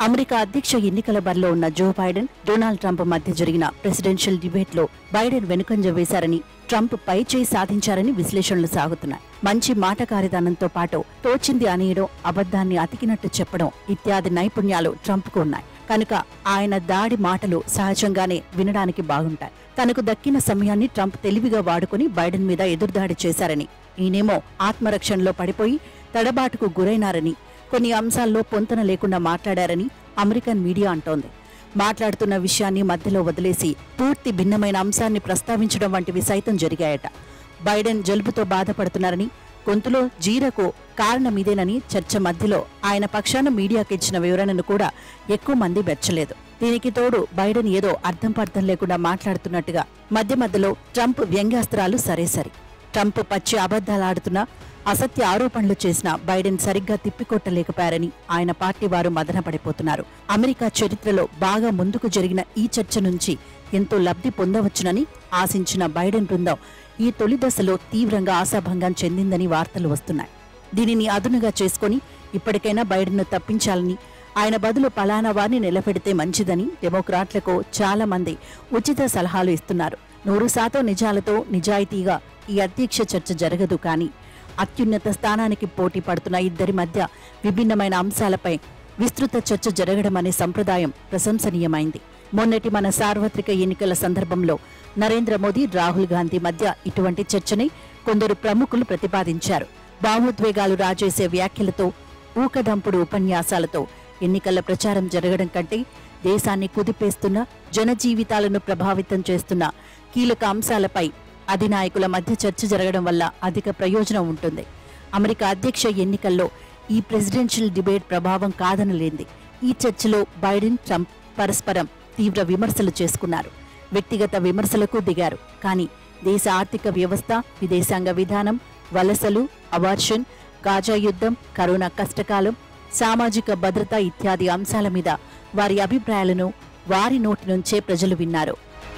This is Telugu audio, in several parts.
అమెరికా అధ్యక్ష ఎన్నికల బరిలో ఉన్న జో బైడెన్ డొనాల్డ్ ట్రంప్ మధ్య జరిగిన ప్రెసిడెన్షియల్ డిబేట్ లో బైడెన్ వెనుకంజ వేశారని ట్రంప్ పై చేయి సాధించారని విశ్లేషణలు సాగుతున్నాయి మంచి మాటకారిదానంతో పాటు తోచింది అనేయడం అబద్ధాన్ని అతికినట్టు చెప్పడం ఇత్యాది నైపుణ్యాలు ట్రంప్కు ఉన్నాయి కనుక ఆయన దాడి మాటలు సహజంగానే వినడానికి బాగుంటాయి తనకు దక్కిన సమయాన్ని ట్రంప్ తెలివిగా వాడుకుని బైడెన్ మీద ఎదురుదాడి చేశారని ఈయనేమో ఆత్మరక్షణలో పడిపోయి తడబాటుకు గురైనారని కొన్ని అంశాల్లో పొంతన లేకుండా మాట్లాడారని అమెరికన్ మీడియా అంటోంది మాట్లాడుతున్న విషయాన్ని మధ్యలో వదిలేసి పూర్తి భిన్నమైన అంశాన్ని ప్రస్తావించడం వంటివి సైతం జరిగాయట బైడెన్ జలుబుతో బాధపడుతున్నారని గొంతులో జీరకు కారణం ఇదేనని చర్చ మధ్యలో ఆయన పక్షాన మీడియాకి ఇచ్చిన వివరణను కూడా ఎక్కువ మంది మెచ్చలేదు దీనికి తోడు బైడెన్ ఏదో అర్థం పర్థం లేకుండా మాట్లాడుతున్నట్టుగా మధ్య మధ్యలో ట్రంప్ వ్యంగ్యాస్త్రాలు సరే సరి ట్రంప్ పచ్చి అబద్ధాలాడుతున్నా అసత్య ఆరోపణలు చేసిన బైడెన్ సరిగ్గా తిప్పికొట్టలేకపోయారని ఆయన పార్టీ వారు మదనపడిపోతున్నారు అమెరికా చరిత్రలో బాగా ముందుకు జరిగిన ఈ చర్చ నుంచి ఎంతో లబ్ధి పొందవచ్చునని ఆశించిన బైడెన్ బృందం ఈ తొలి దశలో తీవ్రంగా ఆశాభంగం చెందిందని వార్తలు వస్తున్నాయి దీనిని అదునుగా చేసుకుని ఇప్పటికైనా బైడెన్ను తప్పించాలని ఆయన బదులు పలానా వారిని నిలబెడితే మంచిదని డెమోక్రాట్లకు చాలా మంది ఉచిత సలహాలు ఇస్తున్నారు నూరు శాతం నిజాలతో నిజాయితీగా ఈ అధ్యక్ష చర్చ జరగదు కానీ అత్యున్నత స్థానానికి పోటీ పడుతున్న ఇద్దరి మధ్య విభిన్నమైన అంశాలపై విస్తృత చర్చ జరగడం అనే సంప్రదాయం ప్రశంసనీయమైంది మొన్నటి మన సార్వత్రిక ఎన్నికల సందర్భంలో నరేంద్ర మోదీ రాహుల్ గాంధీ మధ్య ఇటువంటి చర్చని కొందరు ప్రముఖులు ప్రతిపాదించారు భావోద్వేగాలు రాజేసే వ్యాఖ్యలతో ఊకదంపుడు ఉపన్యాసాలతో ఎన్నికల ప్రచారం జరగడం కంటే దేశాన్ని కుదిపేస్తున్న జనజీవితాలను ప్రభావితం చేస్తున్న కీలక అంశాలపై అధినాయకుల మధ్య చర్చ జరగడం వల్ల అధిక ప్రయోజనం ఉంటుంది అమెరికా అధ్యక్ష ఎన్నికల్లో ఈ ప్రెసిడెన్షియల్ డిబేట్ ప్రభావం కాదనలేంది ఈ చర్చలో బైడెన్ ట్రంప్ పరస్పరం తీవ్ర విమర్శలు చేసుకున్నారు వ్యక్తిగత విమర్శలకు దిగారు కానీ దేశ ఆర్థిక వ్యవస్థ విదేశాంగ విధానం వలసలు అవార్షన్ గాజా యుద్ధం కరోనా కష్టకాలం సామాజిక భద్రత ఇత్యాది అంశాల మీద వారి అభిప్రాయాలను వారి నోటి నుంచే ప్రజలు విన్నారు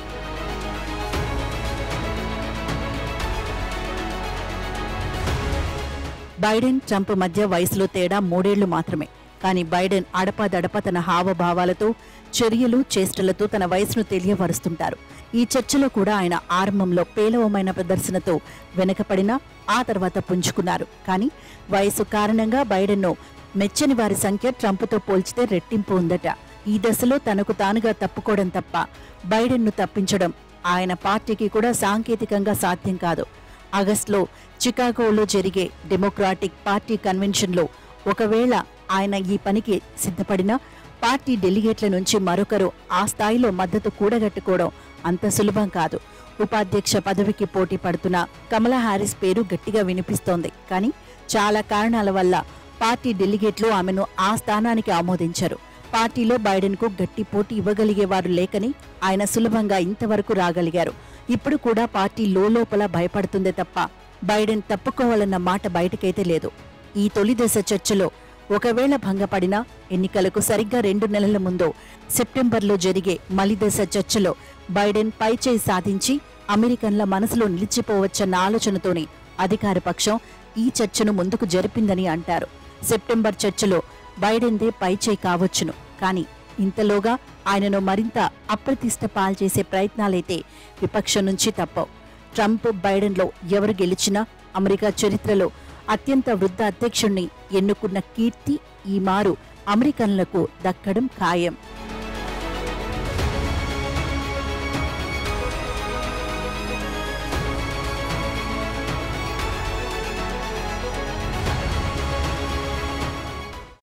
బైడెన్ ట్రంప్ మధ్య వయసులో తేడా మూడేళ్లు మాత్రమే కానీ బైడెన్ అడపదడప తన హావభావాలతో చర్యలు చేష్టలతో తన వయసును తెలియపరుస్తుంటారు ఈ చర్చలో కూడా ఆయన ఆరంభంలో పేలవమైన ప్రదర్శనతో వెనకపడినా ఆ తర్వాత పుంజుకున్నారు కానీ వయసు కారణంగా బైడెన్ను మెచ్చని వారి సంఖ్య ట్రంప్తో పోల్చితే రెట్టింపు ఉందట ఈ దశలో తనకు తానుగా తప్పుకోవడం తప్ప బైడెన్ను తప్పించడం ఆయన పార్టీకి కూడా సాంకేతికంగా సాధ్యం కాదు ఆగస్టులో చికాగోలో జరిగే డెమోక్రాటిక్ పార్టీ కన్వెన్షన్లో ఒకవేళ ఆయన ఈ పనికి సిద్ధపడినా పార్టీ డెలిగేట్ల నుంచి మరొకరు ఆ స్థాయిలో మద్దతు కూడగట్టుకోవడం అంత సులభం కాదు ఉపాధ్యక్ష పదవికి పోటీ పడుతున్న కమలా హ్యారిస్ పేరు గట్టిగా వినిపిస్తోంది కానీ చాలా కారణాల వల్ల పార్టీ డెలిగేట్లు ఆమెను ఆ స్థానానికి ఆమోదించారు పార్టీలో బైడెన్కు గట్టి పోటీ ఇవ్వగలిగేవారు లేకని ఆయన సులభంగా ఇంతవరకు రాగలిగారు ఇప్పుడు కూడా పార్టీ లోపల భయపడుతుందే తప్ప బైడెన్ తప్పుకోవాలన్న మాట బయటకైతే లేదు ఈ తొలి దశ చర్చలో ఒకవేళ భంగపడినా ఎన్నికలకు సరిగ్గా రెండు నెలల ముందు సెప్టెంబర్లో జరిగే మలి దశ చర్చలో బైడెన్ పైచేయి సాధించి అమెరికన్ల మనసులో నిలిచిపోవచ్చన్న ఆలోచనతోనే అధికార పక్షం ఈ చర్చను ముందుకు జరిపిందని అంటారు సెప్టెంబర్ చర్చలో బైడెన్దే పైచేయి కావచ్చును కానీ ఇంతలోగా ఆయనను మరింత అప్రతిష్ట పాల్చేసే ప్రయత్నాలైతే విపక్షం నుంచి తప్పవు ట్రంప్ బైడెన్లో ఎవరు గెలిచినా అమెరికా చరిత్రలో అత్యంత వృద్ధ అధ్యక్షుణ్ణి ఎన్నుకున్న కీర్తి ఈ మారు అమెరికన్లకు దక్కడం ఖాయం